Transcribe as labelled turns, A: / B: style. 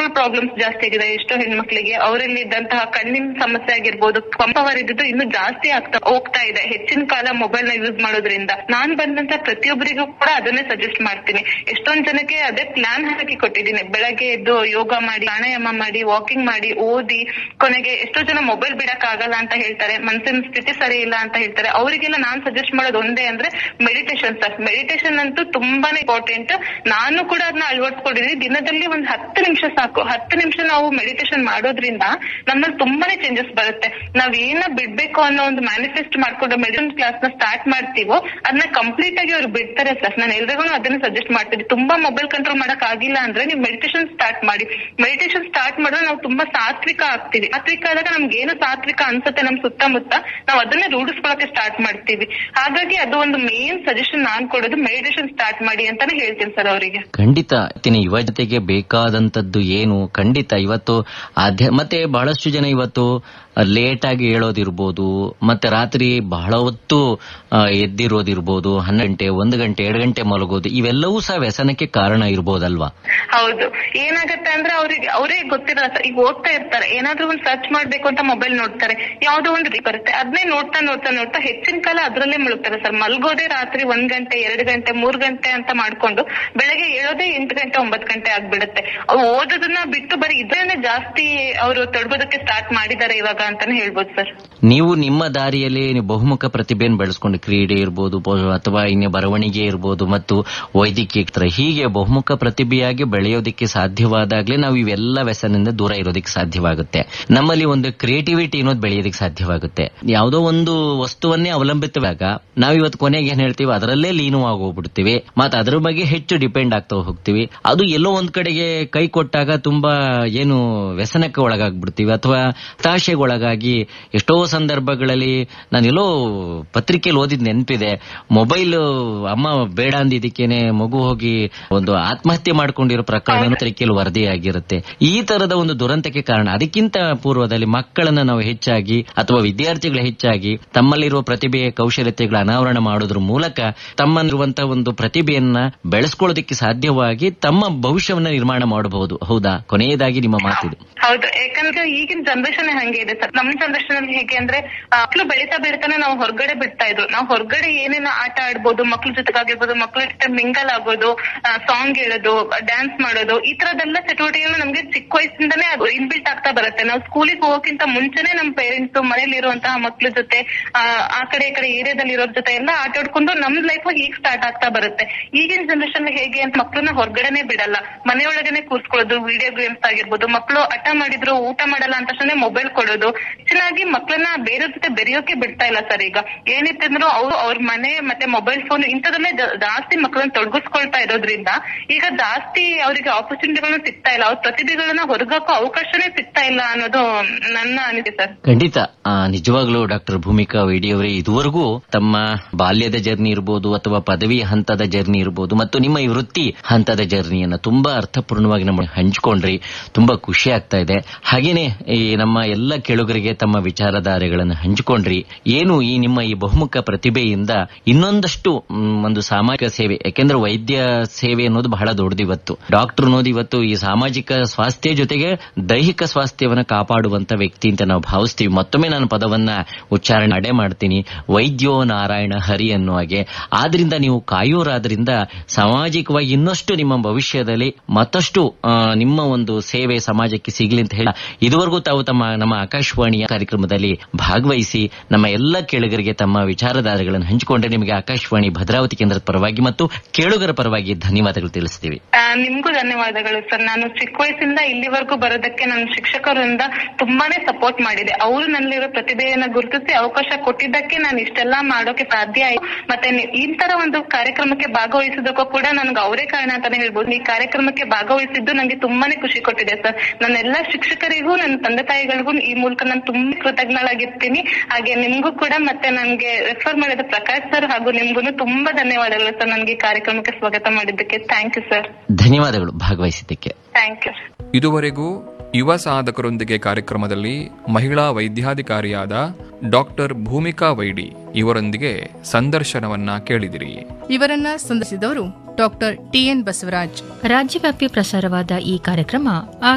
A: problems ಜಾಸ್ತಿ ಆಗಿದೆ ಎಷ್ಟೋ ಹೆಣ್ಮಕ್ಳಿಗೆ ಅವರಲ್ಲಿ ಇದ್ದಂತಹ ಕಣ್ಣಿನ ಸಮಸ್ಯೆ ಆಗಿರ್ಬೋದು ಪವರ್ ಇದ್ದು ಇನ್ನು ಜಾಸ್ತಿ ಆಗ್ತಾ ಹೋಗ್ತಾ ಇದೆ ಹೆಚ್ಚಿನ ಕಾಲ ಮೊಬೈಲ್ ನ ಯೂಸ್ ಮಾಡೋದ್ರಿಂದ ನಾನ್ ಬಂದಂತ ಪ್ರತಿಯೊಬ್ಬರಿಗೂ ಕೂಡ ಅದನ್ನೇ ಸಜೆಸ್ಟ್ ಮಾಡ್ತೀನಿ ಎಷ್ಟೊಂದ್ ಜನಕ್ಕೆ ಅದೇ ಪ್ಲಾನ್ ಹಾಕಿ ಕೊಟ್ಟಿದ್ದೀನಿ ಬೆಳಗ್ಗೆ ಎದ್ದು ಯೋಗ ಮಾಡಿ ಪ್ರಾಣಾಯಾಮ ಮಾಡಿ ವಾಕಿಂಗ್ ಮಾಡಿ ಓದಿ ಕೊನೆಗೆ ಎಷ್ಟೋ ಜನ ಮೊಬೈಲ್ ಬಿಡಕ್ ಆಗಲ್ಲ ಅಂತ ಹೇಳ್ತಾರೆ ಮನಸ್ಸಿನ ಸ್ಥಿತಿ ಸರಿ ಇಲ್ಲ ಅಂತ ಹೇಳ್ತಾರೆ ಅವರಿಗೆಲ್ಲ ನಾನ್ ಸಜೆಸ್ಟ್ ಮಾಡೋದು ಒಂದೇ ಅಂದ್ರೆ ಮೆಡಿಟೇಷನ್ ಸರ್ ಮೆಡಿಟೇಷನ್ ಅಂತೂ ತುಂಬಾನೇ ಇಂಪಾರ್ಟೆಂಟ್ ನಾನು ಕೂಡ ಅದನ್ನ ಅಳವಡಿಸ್ಕೊಂಡಿದ್ದೀನಿ ದಿನದಲ್ಲಿ ಒಂದ್ ಹತ್ತು ನಿಮಿಷ ಸಾಕು ಹತ್ತು ನಿಮಿಷ ನಾವು ಮೆಡಿಟೇಷನ್ ಮಾಡೋದ್ರಿಂದ ನಮ್ಮಲ್ಲಿ ತುಂಬಾನೇ ಚೇಂಜಸ್ ಬರುತ್ತೆ ನಾವ್ ಏನ ಬಿಡ್ಬೇಕು ಅನ್ನೋ ಒಂದು ಮ್ಯಾನಿಫೆಸ್ಟ್ ಮಾಡ್ಕೊಂಡು ಮೆಡಿಟೇಷನ್ ಕ್ಲಾಸ್ ನ ಸ್ಟಾರ್ಟ್ ಮಾಡ್ತೀವೋ ಅದನ್ನ ಕಂಪ್ಲೀಟ್ ಆಗಿ ಅವ್ರು ಬಿಡ್ತಾರೆ ಸರ್ ನಾನು ಎಲ್ರಿಗೂ ಅದನ್ನ ಸಜೆಸ್ಟ್ ಮಾಡ್ತೀನಿ ತುಂಬಾ ಮೊಬೈಲ್ ಕಂಟ್ರೋಲ್ ಮಾಡಕ್ ಆಗಿಲ್ಲ ಅಂದ್ರೆ ನೀವು ಮೆಡಿಟೇಷನ್ ಸ್ಟಾರ್ಟ್ ಮಾಡಿ ಮೆಡಿಟೇಷನ್ ಸ್ಟಾರ್ಟ್ ಮಾಡಿದ್ರೆ ನಾವು ತುಂಬಾ ಸಾತ್ವಿಕ ಆಗ್ತೀವಿ ಸಾತ್ವಿಕ ಆದಾಗ ನಮ್ಗೆ ಏನು ಸಾತ್ವಿಕ ಅನ್ಸುತ್ತೆ ನಮ್ ಸುತ್ತಮುತ್ತ ನಾವು ಅದನ್ನೇ ರೂಢಿಸ್ಕೊಳಕ್ಕೆ ಸ್ಟಾರ್ಟ್ ಮಾಡ್ತೀವಿ ಹಾಗಾಗಿ ಅದು ಒಂದು ಮೇನ್ ಸಜೆಷನ್ ನಾನ್ ಕೊಡೋದು ಮೆಡಿಟೇಷನ್ ಸ್ಟಾರ್ಟ್ ಮಾಡಿ ಅಂತಾನೆ ಹೇಳ್ತೀನಿ ಸರ್ ಅವರಿಗೆ
B: ಖಂಡಿತ ಇವತ್ತಿನ ಯುವ ಜೊತೆಗೆ ಬೇಕಾದಂತದ್ದು ಏನು ಖಂಡಿತ ಇವತ್ತು ಆಧ್ಯ ಮತ್ತೆ ಬಹಳಷ್ಟು ಜನ ಇವತ್ತು ಲೇಟ್ ಆಗಿ ಹೇಳೋದಿರ್ಬೋದು ಮತ್ತೆ ರಾತ್ರಿ ಬಹಳ ಹೊತ್ತು ಆ, ಎದ್ದಿರೋದಿರ್ಬೋದು ಹನ್ನೆರಡು ಗಂಟೆ ಒಂದು ಗಂಟೆ ಎರಡು ಗಂಟೆ ಮಲಗೋದು ಇವೆಲ್ಲವೂ ಸಹ ವ್ಯಸನಕ್ಕೆ ಕಾರಣ ಇರ್ಬೋದಲ್ವಾ
A: ಹೌದು ಏನಾಗತ್ತೆ ಅಂದ್ರೆ ಅವ್ರಿಗೆ ಅವರೇ ಗೊತ್ತಿರಲ್ಲ ಸರ್ ಈಗ ಓದ್ತಾ ಇರ್ತಾರೆ ಏನಾದ್ರೂ ಒಂದು ಸರ್ಚ್ ಮಾಡ್ಬೇಕು ಅಂತ ಮೊಬೈಲ್ ನೋಡ್ತಾರೆ ಯಾವ್ದೋ ಒಂದು ರೀ ಬರುತ್ತೆ ಅದನ್ನೇ ನೋಡ್ತಾ ನೋಡ್ತಾ ನೋಡ್ತಾ ಹೆಚ್ಚಿನ ಕಾಲ ಅದ್ರಲ್ಲೇ ಮುಳುಗ್ತಾರೆ ಸರ್ ಮಲ್ಗೋದೇ ರಾತ್ರಿ ಒಂದ್ ಗಂಟೆ ಎರಡು ಗಂಟೆ ಮೂರ್ ಗಂಟೆ ಅಂತ ಮಾಡ್ಕೊಂಡು ಬೆಳಗ್ಗೆ ಏಳೋದೇ ಎಂಟು ಗಂಟೆ ಒಂಬತ್ತು ಗಂಟೆ ಆಗ್ಬಿಡುತ್ತೆ ಅವ್ರು ಓದೋದನ್ನ ಬಿಟ್ಟು ಬರೀ ಇದನ್ನೇ ಜಾಸ್ತಿ ಅವರು ತೊಡಗೋದಕ್ಕೆ ಸ್ಟಾರ್ಟ್ ಮಾಡಿದ್ದಾರೆ ಇವಾಗ ಅಂತಾನೆ ಹೇಳ್ಬೋದು ಸರ್
B: ನೀವು ನಿಮ್ಮ ದಾರಿಯಲ್ಲಿ ನೀವು ಬಹುಮುಖ ಪ್ರತಿಭೆಯನ್ನು ಬೆಳೆಸ್ಕೊಂಡು ಕ್ರೀಡೆ ಇರ್ಬೋದು ಬ- ಅಥವಾ ಇನ್ನು ಬರವಣಿಗೆ ಇರ್ಬೋದು ಮತ್ತು ವೈದ್ಯಕೀಯ ಕ್ಷೇತ್ರ ಹೀಗೆ ಬಹುಮುಖ ಪ್ರತಿಭೆಯಾಗಿ ಬೆಳೆಯೋದಕ್ಕೆ ಸಾಧ್ಯವಾದಾಗ್ಲೇ ನಾವು ಇವೆಲ್ಲ ವ್ಯಸನದಿಂದ ದೂರ ಇರೋದಕ್ಕೆ ಸಾಧ್ಯವಾಗುತ್ತೆ ನಮ್ಮಲ್ಲಿ ಒಂದು ಕ್ರಿಯೇಟಿವಿಟಿ ಅನ್ನೋದು ಬೆಳೆಯೋದಕ್ಕೆ ಸಾಧ್ಯವಾಗುತ್ತೆ ಯಾವುದೋ ಒಂದು ವಸ್ತುವನ್ನೇ ಅವಲಂಬಿತವಾಗ ನಾವು ಇವತ್ತು ಕೊನೆಗೆ ಏನ್ ಹೇಳ್ತೀವಿ ಅದರಲ್ಲೇ ಲೀನವಾಗಿ ಹೋಗ್ಬಿಡ್ತೀವಿ ಮತ್ತೆ ಅದ್ರ ಬಗ್ಗೆ ಹೆಚ್ಚು ಡಿಪೆಂಡ್ ಆಗ್ತಾ ಹೋಗ್ತೀವಿ ಅದು ಎಲ್ಲೋ ಒಂದ್ ಕಡೆಗೆ ಕೈ ಕೊಟ್ಟಾಗ ತುಂಬಾ ಏನು ವ್ಯಸನಕ್ಕೆ ಒಳಗಾಗ್ಬಿಡ್ತೀವಿ ಅಥವಾ ಹತಾಶೆಗೆ ಒಳಗಾಗಿ ಎಷ್ಟೋ ಸಂದರ್ಭಗಳಲ್ಲಿ ನಾನೆಲ್ಲೋ ಪತ್ರಿಕೆಯಲ್ಲಿ ಓದಿದ್ ನೆನಪಿದೆ ಮೊಬೈಲ್ ಅಮ್ಮ ಬೇಡ ಅಂದಿದ್ದಕ್ಕೇನೆ ಮಗು ಹೋಗಿ ಒಂದು ಆತ್ಮಹತ್ಯೆ ಮಾಡ್ಕೊಂಡಿರೋ ಪ್ರಕರಣ ಪತ್ರಿಕೆಯಲ್ಲಿ ವರದಿಯಾಗಿರುತ್ತೆ ಈ ತರದ ಒಂದು ದುರಂತಕ್ಕೆ ಕಾರಣ ಅದಕ್ಕಿಂತ ಪೂರ್ವದಲ್ಲಿ ಮಕ್ಕಳನ್ನ ನಾವು ಹೆಚ್ಚಾಗಿ ಅಥವಾ ವಿದ್ಯಾರ್ಥಿಗಳ ಹೆಚ್ಚಾಗಿ ತಮ್ಮಲ್ಲಿರುವ ಪ್ರತಿಭೆ ಕೌಶಲ್ಯತೆಗಳ ಅನಾವರಣ ಮಾಡೋದ್ರ ಮೂಲಕ ತಮ್ಮಲ್ಲಿರುವಂತಹ ಒಂದು ಪ್ರತಿಭೆಯನ್ನ ಬೆಳೆಸ್ಕೊಳ್ಳೋದಕ್ಕೆ ಸಾಧ್ಯವಾಗಿ ತಮ್ಮ ಭವಿಷ್ಯವನ್ನ ನಿರ್ಮಾಣ ಮಾಡಬಹುದು ಹೌದಾ ಕೊನೆಯದಾಗಿ ನಿಮ್ಮ ಮಾತಿದು
A: ಹೌದು ಯಾಕಂದ್ರೆ ಈಗಿನ ಜನರೇಷನ್ ಹಂಗೆ ಇದೆ ಸರ್ ನಮ್ ಜನರೇಷನ್ ಅಲ್ಲಿ ಹೇಗೆ ಅಂದ್ರೆ ಮಕ್ಳು ಬೆಳೀತಾ ಬೆಳಿತಾನೆ ನಾವು ಹೊರಗಡೆ ಬಿಡ್ತಾ ಇದ್ರು ನಾವು ಹೊರಗಡೆ ಏನೇನೋ ಆಟ ಆಡ್ಬೋದು ಮಕ್ಳ ಜೊತೆಗಾಗಿರ್ಬೋದು ಮಕ್ಳ ಜೊತೆ ಮಿಂಗಲ್ ಆಗೋದು ಸಾಂಗ್ ಹೇಳೋದು ಡ್ಯಾನ್ಸ್ ಮಾಡೋದು ಈ ತರದೆಲ್ಲ ಚಟುವಟಿಕೆಗಳು ನಮ್ಗೆ ಚಿಕ್ಕ ವಯಸ್ಸಿಂದಾನೇ ಅದು ಇನ್ಬಿಲ್ಟ್ ಆಗ್ತಾ ಬರುತ್ತೆ ನಾವು ಸ್ಕೂಲಿಗೆ ಹೋಗೋಕ್ಕಿಂತ ಮುಂಚೆನೆ ನಮ್ ಪೇರೆಂಟ್ಸ್ ಮನೇಲಿ ಇರುವಂತಹ ಮಕ್ಳ ಜೊತೆ ಆ, ಆ ಕಡೆ ಈ ಕಡೆ ಏರಿಯಾದಲ್ಲಿ ಇರೋರ್ ಜೊತೆ ಎಲ್ಲ ಆಟ ಆಡ್ಕೊಂಡು ನಮ್ ಲೈಫ್ ಈಗ ಸ್ಟಾರ್ಟ್ ಆಗ್ತಾ ಬರುತ್ತೆ ಈಗಿನ ಜನರೇಷನ್ ಹೇಗೆ ಅಂತ ಮಕ್ಳನ್ನ ಹೊರಗಡೆನೆ ಬಿಡಲ್ಲ ಮನೆಯೊಳಗನೆ ಕೂರ್ಸ್ಕೊಳ್ಳೋದು ವಿಡಿಯೋ ಗೇಮ್ಸ್ ಆಗಿರ್ಬೋದು ಮಕ್ಳು ಹಠ ಮಾಡಿದ್ರು ಊಟ ಮಾಡಲ್ಲ ಅಂತ ತಕ್ಷಣ ಮೊಬೈಲ್ ಕೊಡೋದು ಚೆನ್ನಾಗಿ ಮಕ್ಳನ್ನ ಬೇರೆ ಜೊತೆ ಬೆರೆಯೋಕೆ ಬಿಡ್ತಾ ಇಲ್ಲ ಸರ್ ಈಗ ಏನಿತ್ತಂದ್ರು ಅವ್ರು ಅವ್ರ ಮನೆ ಮತ್ತೆ ಮೊಬೈಲ್ ಫೋನ್ ಇಂಥದನ್ನೇ ಜಾ- ಜಾಸ್ತಿ ಮಕ್ಕಳನ್ನ ತೊಡಗಿಸ್ಕೊಳ್ತಾ ಇರೋದ್ರಿಂದ ಈಗ ಜಾಸ್ತಿ ಅವರಿಗೆ ಆಪರ್ಚುನಿಟಿಗಳನ್ನ ಸಿಗ್ತಾ ಇಲ್ಲ ಅವ್ರ ಪ್ರತಿಭೆಗಳನ್ನ ಹೊರಗಾಕೋ ಅವಕಾಶನೇ ಸಿಗ್ತಾ ಇಲ್ಲ ಅನ್ನೋದು ನನ್ನ ಅನಿಸಿಕೆ ಸರ್
B: ಖಂಡಿತ ಆ, ನಿಜವಾಗ್ಲೂ ಡಾಕ್ಟರ್ ಭೂಮಿಕಾ ವೈಡಿ ಅವರೇ ಇದುವರೆಗೂ ತಮ್ಮ ಬಾಲ್ಯದ ಜರ್ನಿ ಇರಬಹುದು ಅಥವಾ ಪದವಿ ಹಂತದ ಜರ್ನಿ ಇರಬಹುದು ಮತ್ತು ನಿಮ್ಮ ಈ ವೃತ್ತಿ ಹಂತದ ಜರ್ನಿಯನ್ನ ತುಂಬಾ ಅರ್ಥಪೂರ್ಣವಾಗಿ ನಮ್ಮ ಹಂಚ್ಕೊಂಡ್ರಿ ತುಂಬಾ ಖುಷಿ ಆಗ್ತಾ ಇದೆ ಹಾಗೇನೆ ಈ ನಮ್ಮ ಎಲ್ಲ ಕೆಳುಗರಿಗೆ ತಮ್ಮ ವಿಚಾರಧಾರೆಗಳನ್ನು ಹಂಚಿಕೊಂಡ್ರಿ ಏನು ಈ ನಿಮ್ಮ ಈ ಬಹುಮುಖ ಪ್ರತಿಭೆಯಿಂದ ಇನ್ನೊಂದಷ್ಟು ಮ್, ಒಂದು ಸಾಮಾಜಿಕ ಸೇವೆ ಯಾಕೆಂದ್ರೆ ವೈದ್ಯ ಸೇವೆ ಅನ್ನೋದು ಬಹಳ ದೊಡ್ಡದು ಇವತ್ತು ಡಾಕ್ಟರ್ ಅನ್ನೋದು ಇವತ್ತು ಈ ಸಾಮಾಜಿಕ ಸ್ವಾಸ್ಥ್ಯ ಜೊತೆಗೆ ದೈಹಿಕ ಸ್ವಾಸ್ಥ್ಯವನ್ನ ಕಾಪಾಡುವಂತ ವ್ಯಕ್ತಿ ಅಂತ ನಾವು ಭಾವಿಸ್ತೀವಿ ಮತ್ತೊಮ್ಮೆ ನಾನು ಪದವನ್ನ ಉಚ್ಚಾರಣೆ ಅಡೆ ಮಾಡ್ತೀನಿ ವೈದ್ಯೋ ನಾರಾಯಣ ಹರಿ ಅನ್ನೋ ಹಾಗೆ ಆದ್ರಿಂದ ನೀವು ಕಾಯೋರಾದ್ರಿಂದ ಸಾಮಾಜಿಕವಾಗಿ ಇನ್ನಷ್ಟು ನಿಮ್ಮ ಭವಿಷ್ಯದಲ್ಲಿ ಮತ್ತಷ್ಟು ಆ, ನಿಮ್ಮ ಒಂದು ಸೇವೆ ಸಮಾಜಕ್ಕೆ ಸಿಗಲಿ ಅಂತ ಹೇಳಿ ಇದುವರೆಗೂ ತಾವು ತಮ್ಮ ನಮ್ಮ ಆಕಾಶವಾಣಿಯ ಕಾರ್ಯಕ್ರಮದಲ್ಲಿ ಭಾಗವಹಿಸಿ ನಮ್ಮ ಎಲ್ಲ ಕೇಳುಗರಿಗೆ ತಮ್ಮ ವಿಚಾರಧಾರೆಗಳನ್ನು ಹಂಚಿಕೊಂಡ್ರೆ ನಿಮಗೆ ಆಕಾಶವಾಣಿ ಭದ್ರಾವತಿ ಕೇಂದ್ರದ ಪರವಾಗಿ ಮತ್ತು ಕೇಳುಗರ ಪರವಾಗಿ ಧನ್ಯವಾದಗಳು ತಿಳಿಸ್ತೀವಿ
A: ಆ, ನಿಮ್ಗೂ ಧನ್ಯವಾದಗಳು ಸರ್ ನಾನು ಚಿಕ್ಕ ವಯಸ್ಸಿಂದ ಇಲ್ಲಿವರೆಗೂ ಬರೋದಕ್ಕೆ ನನ್ನ ಶಿಕ್ಷಕರಿಂದ ತುಂಬಾನೇ ಸಪೋರ್ಟ್ ಮಾಡಿದೆ ಅವರು ನನ್ನಲ್ಲಿರೋ ಪ್ರತಿಭೆಯನ್ನ ಗುರುತಿಸಿ ಅವಕಾಶ ಕೊಟ್ಟಿದ್ದಕ್ಕೆ ನಾನು ಇಷ್ಟೆಲ್ಲ ಮಾಡೋಕೆ ಸಾಧ್ಯ ಆಯ್ತು ಮತ್ತೆ ನಿ- ಈ ತರ ಒಂದು ಕಾರ್ಯಕ್ರಮಕ್ಕೆ ಭಾಗವಹಿಸೋದಕ್ಕೂ ಕೂಡ ನನ್ಗೆ ಅವರೇ ಕಾರಣ ಅಂತಾನೆ ಹೇಳ್ಬೋದು ಈ ಕಾರ್ಯಕ್ರಮಕ್ಕೆ ಭಾಗವಹಿಸಿದ್ದು ನಂಗೆ ತುಂಬಾನೇ ಖುಷಿ ಕೊಟ್ಟಿದೆ ಸರ್ ನನ್ನ ಎಲ್ಲಾ ಶಿಕ್ಷಕರಿಗೂ ನನ್ನ ತಂದೆ ತಾಯಿಗಳಿಗೂ ಈ ಮೂಲಕ ನಾನು ತುಂಬಾ ಕೃತಜ್ಞಳಾಗಿರ್ತೀನಿ ಹಾಗೆ ನಿಮ್ಗೂ ಕೂಡ ಮತ್ತೆ ನನ್ಗೆ ರೆಫರ್ ಮಾಡಿದ ಪ್ರಕಾಶ್ ಸರ್ ಹಾಗೂ ನಿಮ್ಗೂ ತುಂಬಾ ಧನ್ಯವಾದಗಳು ಸರ್ ನನ್ಗೆ ಈ ಕಾರ್ಯಕ್ರಮಕ್ಕೆ ಸ್ವಾಗತ ಮಾಡಿದ್ದಕ್ಕೆ ಥ್ಯಾಂಕ್ ಯು ಸರ್
B: ಧನ್ಯವಾದಗಳು ಭಾಗವಹಿಸಿದ್ದಕ್ಕೆ
A: ಥ್ಯಾಂಕ್ ಯು
C: ಇದುವರೆಗೂ ಯುವ ಸಾಧಕರೊಂದಿಗೆ ಕಾರ್ಯಕ್ರಮದಲ್ಲಿ ಮಹಿಳಾ ವೈದ್ಯಾಧಿಕಾರಿಯಾದ ಡಾಕ್ಟರ್ ಭೂಮಿಕಾ ವೈಡಿ ಇವರೊಂದಿಗೆ ಸಂದರ್ಶನವನ್ನ ಕೇಳಿದಿರಿ
D: ಇವರನ್ನ ಸಂದರ್ಶಿಸಿದವರು ಡಾಕ್ಟರ್ ಟಿಎನ್ ಬಸವರಾಜ್
E: ರಾಜ್ಯವ್ಯಾಪಿ ಪ್ರಸಾರವಾದ ಈ ಕಾರ್ಯಕ್ರಮ